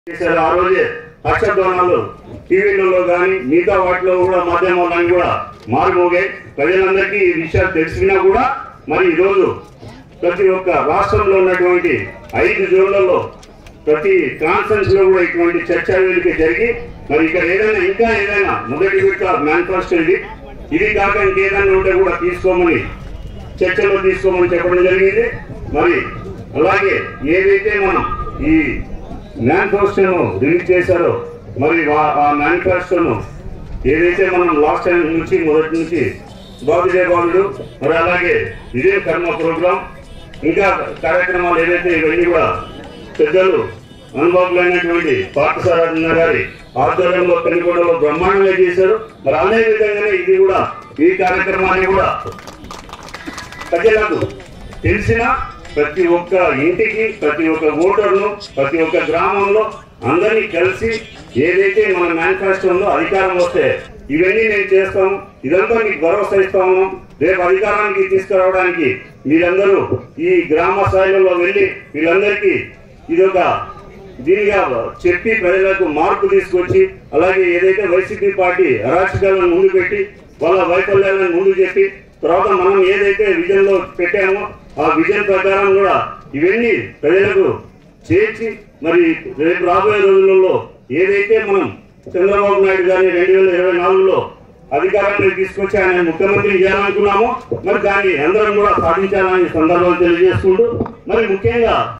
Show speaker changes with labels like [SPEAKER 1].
[SPEAKER 1] చేశారు ఆ రోజే హర్షధ్వానాలు టీవీలలో కానీ మిగతా వాటిలో కూడా మాధ్యమాలను కూడా మారుమోగాయి ప్రజలందరికీ ఈ విషయాలు తెలిసినా కూడా మరి ఈరోజు ప్రతి ఒక్క రాష్ట్రంలో ఉన్నటువంటి ఐదు జోన్లలో ప్రతి కాన్ఫరెన్స్ లో కూడా ఇటువంటి చర్చా వేదిక జరిగి మరి ఇక్కడ ఏదైనా ఇంకా ఏదైనా మొదటి విడత మేనిఫెస్టో ఇది ఇది కాక ఇంకేదైనా ఉంటే కూడా తీసుకోమని చర్చలో తీసుకోమని చెప్పడం జరిగింది మరి అలాగే ఏదైతే మనం ఈ మేనిఫెస్టోను రిలీజ్ చేశారో మరి వా- ఆ మేనిఫెస్టోను ఏదైతే మనం లాస్ట్ టైం నుంచి మొదటి నుంచి బాబుజే బాబుడు మరి అలాగే ఇదే కర్మ ప్రోగ్రాం ఇంకా కార్యక్రమాలు ఏదైతే ఇవన్నీ కూడా పెద్దలు అనుభవమైనటువంటి పాఠశాల గారి ఆధ్వర్యంలో పెనుగొండలో బ్రహ్మాండంగా చేశారు మరి అదే విధంగానే ఇది కూడా ఈ కార్యక్రమాన్ని కూడా ప్రజలకు తెలిసిన ప్రతి ఒక్క ఇంటికి ప్రతి ఒక్క ఓటర్ను ప్రతి ఒక్క గ్రామంలో అందరినీ కలిసి ఏదైతే మన మేనిఫెస్టోలో అధికారం వస్తే ఇవన్నీ నేను చేస్తాము ఇదంతా మీకు భరోసా ఇస్తాము రేపు అధికారానికి తీసుకురావడానికి మీరందరూ ఈ గ్రామ స్థాయిలలో వెళ్ళి వీళ్ళందరికీ ఇదొక దీనిగా చెప్పి ప్రజలకు మార్పు తీసుకొచ్చి అలాగే ఏదైతే వైసీపీ పార్టీ అరాచకాలను ముందు పెట్టి వాళ్ళ వైఫల్యాలను ముందు చెప్పి తర్వాత మనం ఏదైతే విజన్ లో పెట్టామో ఆ విజన్ ప్రకారం కూడా ఇవన్నీ ప్రజలకు చేర్చి మరి రేపు రాబోయే రోజులలో ఏదైతే మనం చంద్రబాబు నాయుడు గారిని రెండు వేల ఇరవై నాలుగులో అధికారాన్ని తీసుకొచ్చి ఆయన ముఖ్యమంత్రి చేయాలనుకున్నాము మరి దాన్ని అందరం కూడా సాధించాలని ఈ సందర్భంగా తెలియజేసుకుంటూ మరి ముఖ్యంగా